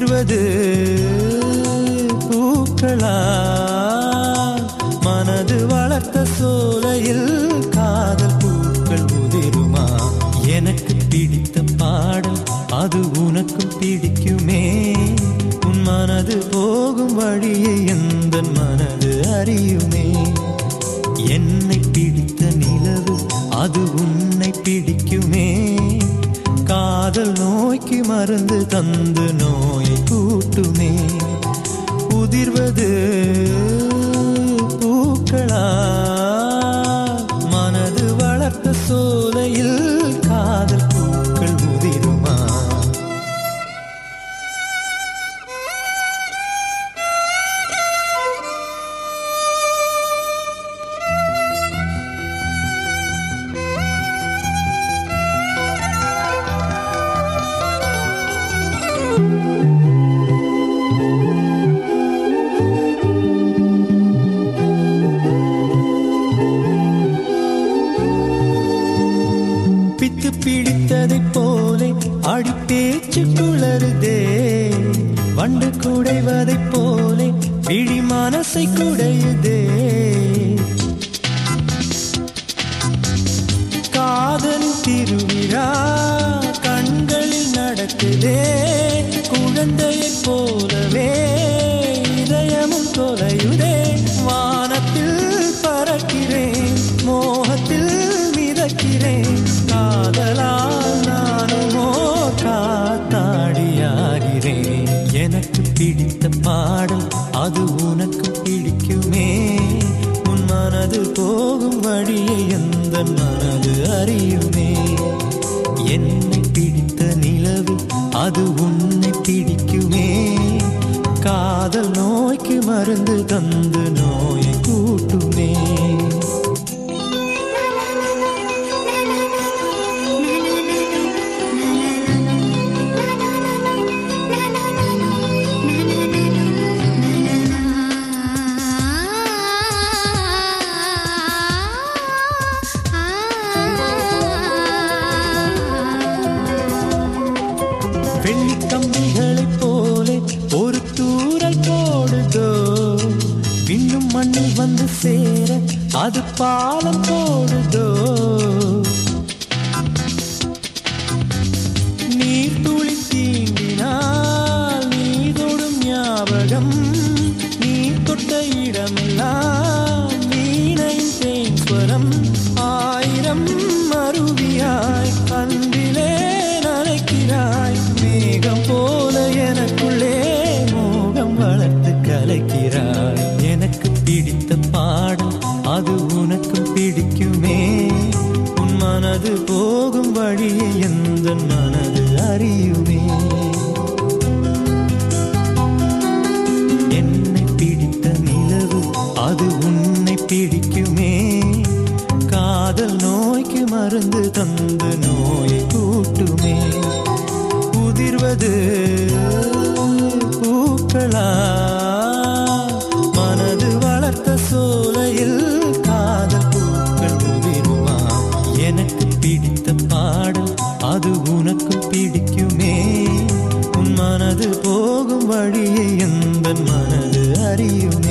உதிர்வது பூக்களா மனது வளர்த்த சோலையில் காதல் பூக்கள் உதிருமா எனக்கு பிடித்த பாடல் அது உனக்கும் பிடிக்குமே உன் மனது போகும் வழியை எந்த மனது அறியுமே என்னை பிடித்த நிலவு அது உன்னை பிடிக்குமே காதல் நோய்க்கு மருந்து தந்து நோயை கூட்டுமே உதிர்வது பூக்களா மனது வளர்த்த சோலையில் காதல் பூக்கள் உதிருமா பித்து பிடித்ததைப் போலே அடி பேச்சு குளறுதே வண்டு குடைவதைப் போலே பிடி மனசை குடையுதே காதல் திருவிழா கண்களில் நடக்குதே குழந்தையைப் போலவே இதயமும் தொலையுதே வானத்தில் பறக்கிறேன் மோகத்தில் மிதக்கிறேன் காதலால் நானுமோ காத்தாடியாகிறேன் எனக்கு பிடித்த பாடல் அது உனக்கு பிடிக்குமே உன் மனது போகும் வழியை எந்த மனது அறியுமே என்னை பிடித்த நிலவு அது உன்னை பிடிக்குமே காதல் நோய்க்கு மருந்து தந்து நோயை கூட்டுமே வெள்ளி கம்பிகளைப் போலே ஒரு தூரல் போடுதோ இன்னும் மண்ணில் வந்து சேர அது பாலம் போடுதோ நீர் துளி தீண்டினால் நீ தொடும் ஞாபகம் நீ தொட்ட இடமெல்லாம் வீணையின் தேன்பரம் ஆயிரம் அருவியாய் அன்பிலே நனைக்கிறாய் மேகம் போல எனக்குள்ளே மோகம் வளர்த்து கலைக்கிறாய் எனக்கு பிடித்த பாடம் அது உனக்கும் பிடிக்குமே உன் மனது போகும் வழியை எந்த மனது அறியுமே என்னை பிடித்த நிலவு அது உன்னை பிடிக்குமே காதல் நோய்க்கு மருந்து தந்து நோயை கூட்டுமே உதிர்வது பூக்களா மனது வளர்த்த சோலையில் காதல் பூக்கள் உதிருமா எனக்கு பிடித்த பாடல் அது உனக்கு பிடிக்குமே உன் மனது போகும் வழியை எந்த மனது அறியுமே